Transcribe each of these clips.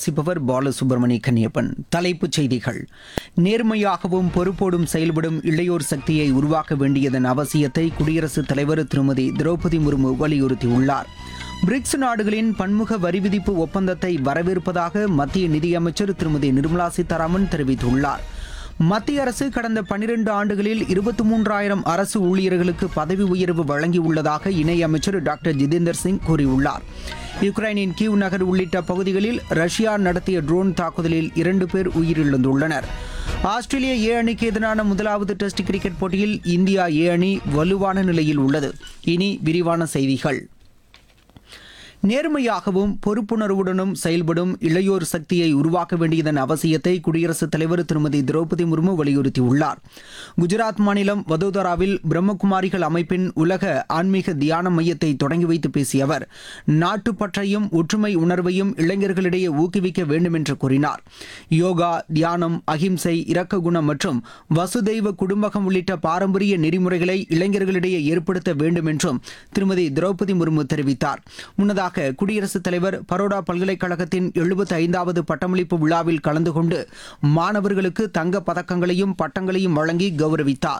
வாசிப்பவர் பாலசுப்ரமணிய கன்னியப்பன் தலைப்புச் செய்திகள் நேர்மையாகவும் பொறுப்போடும் செயல்படும் இளையோர் சக்தியை உருவாக்க வேண்டியதன் அவசியத்தை குடியரசுத் தலைவர் திருமதி திரௌபதி முர்மு வலியுறுத்தியுள்ளார் பிரிக்ஸ் நாடுகளின் பன்முக வரி விதிப்பு ஒப்பந்தத்தை வரவேற்பதாக மத்திய நிதியமைச்சர் திருமதி நிர்மலா சீதாராமன் தெரிவித்துள்ளார் மத்திய அரசு கடந்த பனிரெண்டு ஆண்டுகளில் இருபத்தி மூன்றாயிரம் அரசு ஊழியர்களுக்கு பதவி உயர்வு வழங்கியுள்ளதாக இணையமைச்சர் டாக்டர் ஜிதேந்தர் சிங் கூறியுள்ளார் யுக்ரைனின் கீவ் நகர் உள்ளிட்ட பகுதிகளில் ரஷ்யா நடத்திய ட்ரோன் தாக்குதலில் இரண்டு பேர் உயிரிழந்துள்ளனர் ஆஸ்திரேலிய ஏ அணிக்கு எதிரான முதலாவது டெஸ்ட் கிரிக்கெட் போட்டியில் இந்தியா ஏ அணி வலுவான நிலையில் உள்ளது இனி விரிவான செய்திகள் நேர்மையாகவும் பொறுப்புணர்வுடனும் செயல்படும் இளையோர் சக்தியை உருவாக்க வேண்டியதன் அவசியத்தை குடியரசுத் தலைவர் திருமதி திரௌபதி முர்மு வலியுறுத்தியுள்ளார் குஜராத் மாநிலம் வதோதராவில் பிரம்மகுமாரிகள் அமைப்பின் உலக ஆன்மீக தியான மையத்தை தொடங்கி வைத்து பேசிய அவர் நாட்டுப்பற்றையும் ஒற்றுமை உணர்வையும் இளைஞர்களிடையே ஊக்குவிக்க வேண்டும் என்று கூறினார் யோகா தியானம் அகிம்சை இரக்க குணம் மற்றும் வசுதெய்வ குடும்பகம் உள்ளிட்ட பாரம்பரிய நெறிமுறைகளை இளைஞர்களிடையே ஏற்படுத்த வேண்டும் என்றும் திருமதி திரௌபதி முர்மு தெரிவித்தார் முன்னதாக குடியரசுத் தலைவர் பரோடா பல்கலைக்கழகத்தின் எழுபத்தி ஐந்தாவது பட்டமளிப்பு விழாவில் கலந்து கொண்டு மாணவர்களுக்கு தங்க பதக்கங்களையும் பட்டங்களையும் வழங்கி கௌரவித்தார்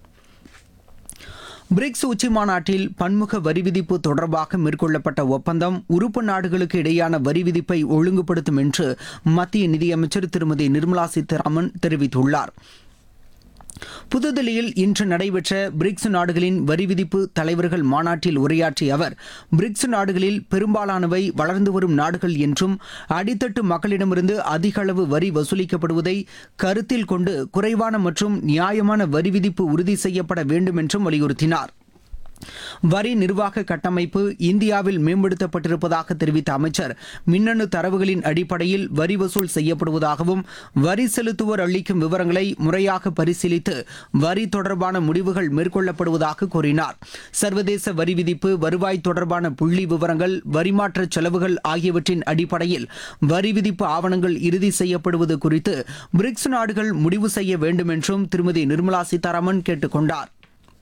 பிரிக்ஸ் உச்சி மாநாட்டில் பன்முக வரி விதிப்பு தொடர்பாக மேற்கொள்ளப்பட்ட ஒப்பந்தம் உறுப்பு நாடுகளுக்கு இடையான வரி விதிப்பை ஒழுங்குபடுத்தும் என்று மத்திய நிதியமைச்சர் திருமதி நிர்மலா சீதாராமன் தெரிவித்துள்ளார் புதுதில்லியில் இன்று நடைபெற்ற பிரிக்ஸ் நாடுகளின் வரி விதிப்பு தலைவர்கள் மாநாட்டில் உரையாற்றிய அவர் பிரிக்ஸ் நாடுகளில் பெரும்பாலானவை வளர்ந்து வரும் நாடுகள் என்றும் அடித்தட்டு மக்களிடமிருந்து அதிக அளவு வரி வசூலிக்கப்படுவதை கருத்தில் கொண்டு குறைவான மற்றும் நியாயமான வரி விதிப்பு உறுதி செய்யப்பட வேண்டும் என்றும் வலியுறுத்தினார் வரி நிர்வாக கட்டமைப்பு இந்தியாவில் மேம்படுத்தப்பட்டிருப்பதாக தெரிவித்த அமைச்சர் மின்னணு தரவுகளின் அடிப்படையில் வரி வசூல் செய்யப்படுவதாகவும் வரி செலுத்துவோர் அளிக்கும் விவரங்களை முறையாக பரிசீலித்து வரி தொடர்பான முடிவுகள் மேற்கொள்ளப்படுவதாக கூறினார் சர்வதேச வரி விதிப்பு வருவாய் தொடர்பான புள்ளி விவரங்கள் வரிமாற்ற செலவுகள் ஆகியவற்றின் அடிப்படையில் வரி விதிப்பு ஆவணங்கள் இறுதி செய்யப்படுவது குறித்து பிரிக்ஸ் நாடுகள் முடிவு செய்ய வேண்டும் என்றும் திருமதி நிர்மலா சீதாராமன் கேட்டுக் கொண்டார்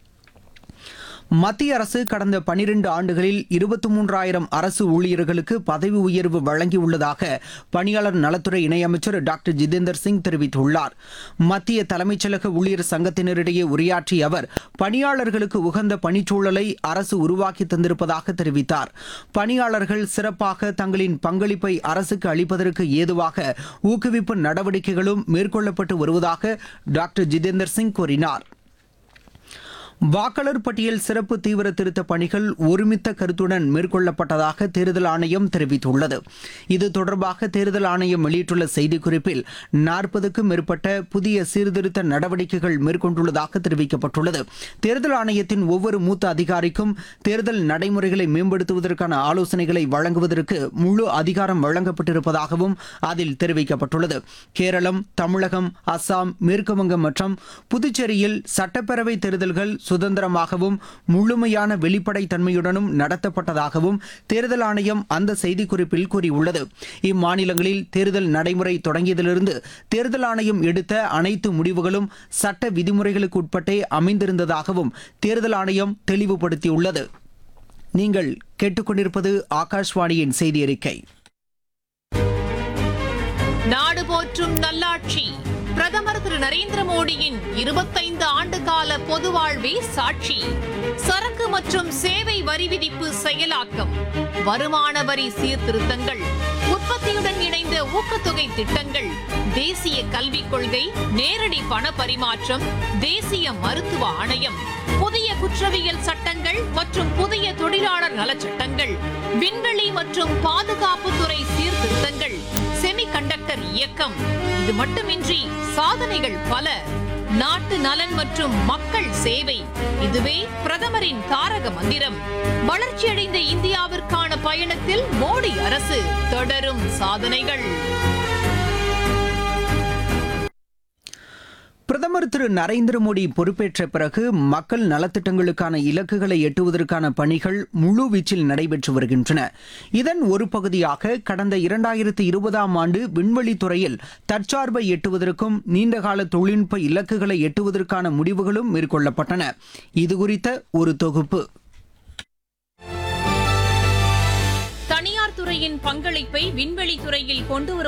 மத்திய அரசு கடந்த பனிரெண்டு ஆண்டுகளில் இருபத்தி மூன்றாயிரம் அரசு ஊழியர்களுக்கு பதவி உயர்வு வழங்கியுள்ளதாக பணியாளர் நலத்துறை இணையமைச்சர் டாக்டர் ஜிதேந்தர் சிங் தெரிவித்துள்ளார் மத்திய தலைமைச் செயலக ஊழியர் சங்கத்தினரிடையே உரையாற்றிய அவர் பணியாளர்களுக்கு உகந்த பணிச்சூழலை அரசு உருவாக்கி தந்திருப்பதாக தெரிவித்தார் பணியாளர்கள் சிறப்பாக தங்களின் பங்களிப்பை அரசுக்கு அளிப்பதற்கு ஏதுவாக ஊக்குவிப்பு நடவடிக்கைகளும் மேற்கொள்ளப்பட்டு வருவதாக டாக்டர் ஜிதேந்தர் சிங் கூறினார் வாக்காளர் பட்டியல் சிறப்பு தீவிர திருத்த பணிகள் ஒருமித்த கருத்துடன் மேற்கொள்ளப்பட்டதாக தேர்தல் ஆணையம் தெரிவித்துள்ளது இது தொடர்பாக தேர்தல் ஆணையம் வெளியிட்டுள்ள செய்திக்குறிப்பில் நாற்பதுக்கும் மேற்பட்ட புதிய சீர்திருத்த நடவடிக்கைகள் மேற்கொண்டுள்ளதாக தெரிவிக்கப்பட்டுள்ளது தேர்தல் ஆணையத்தின் ஒவ்வொரு மூத்த அதிகாரிக்கும் தேர்தல் நடைமுறைகளை மேம்படுத்துவதற்கான ஆலோசனைகளை வழங்குவதற்கு முழு அதிகாரம் வழங்கப்பட்டிருப்பதாகவும் அதில் தெரிவிக்கப்பட்டுள்ளது கேரளம் தமிழகம் அஸ்ஸாம் மேற்குவங்கம் மற்றும் புதுச்சேரியில் சட்டப்பேரவை தேர்தல்கள் சுதந்திரமாகவும் முழுமையான வெளிப்படைத் தன்மையுடனும் நடத்தப்பட்டதாகவும் தேர்தல் ஆணையம் அந்த செய்திக்குறிப்பில் கூறியுள்ளது இம்மாநிலங்களில் தேர்தல் நடைமுறை தொடங்கியதிலிருந்து தேர்தல் ஆணையம் எடுத்த அனைத்து முடிவுகளும் சட்ட விதிமுறைகளுக்கு உட்பட்டே அமைந்திருந்ததாகவும் தேர்தல் ஆணையம் தெளிவுபடுத்தியுள்ளது நீங்கள் கேட்டுக்கொண்டிருப்பது ஆகாஷ்வாணியின் செய்தி அறிக்கை நாடு போற்றும் நல்லாட்சி பிரதமர் திரு நரேந்திர மோடியின் இருபத்தைந்து ஆண்டு கால பொது வாழ்வே சாட்சி சரக்கு மற்றும் சேவை வரி விதிப்பு செயலாக்கம் வருமான வரி சீர்திருத்தங்கள் உற்பத்தியுடன் இணைந்த ஊக்கத்தொகை திட்டங்கள் தேசிய கல்விக் கொள்கை நேரடி பண பரிமாற்றம் தேசிய மருத்துவ ஆணையம் புதிய குற்றவியல் சட்டங்கள் மற்றும் புதிய தொழிலாளர் நலச்சட்டங்கள் விண்வெளி மற்றும் பாதுகாப்புத்துறை சீர்திருத்தங்கள் செமிகண்டக்டர் இயக்கம் இது மட்டுமின்றி சாதனைகள் பல நாட்டு நலன் மற்றும் மக்கள் சேவை இதுவே பிரதமரின் தாரக மந்திரம் வளர்ச்சியடைந்த இந்தியாவிற்கான பயணத்தில் மோடி அரசு தொடரும் சாதனைகள் பிரதமர் திரு நரேந்திர மோடி பொறுப்பேற்ற பிறகு மக்கள் நலத்திட்டங்களுக்கான இலக்குகளை எட்டுவதற்கான பணிகள் முழுவீச்சில் நடைபெற்று வருகின்றன இதன் ஒரு பகுதியாக கடந்த இரண்டாயிரத்தி இருபதாம் ஆண்டு விண்வெளித் துறையில் தற்சார்பை எட்டுவதற்கும் நீண்டகால தொழில்நுட்ப இலக்குகளை எட்டுவதற்கான முடிவுகளும் மேற்கொள்ளப்பட்டன இதுகுறித்த ஒரு தொகுப்பு தனியார் துறையின் பங்களிப்பை விண்வெளி துறையில் கொண்டு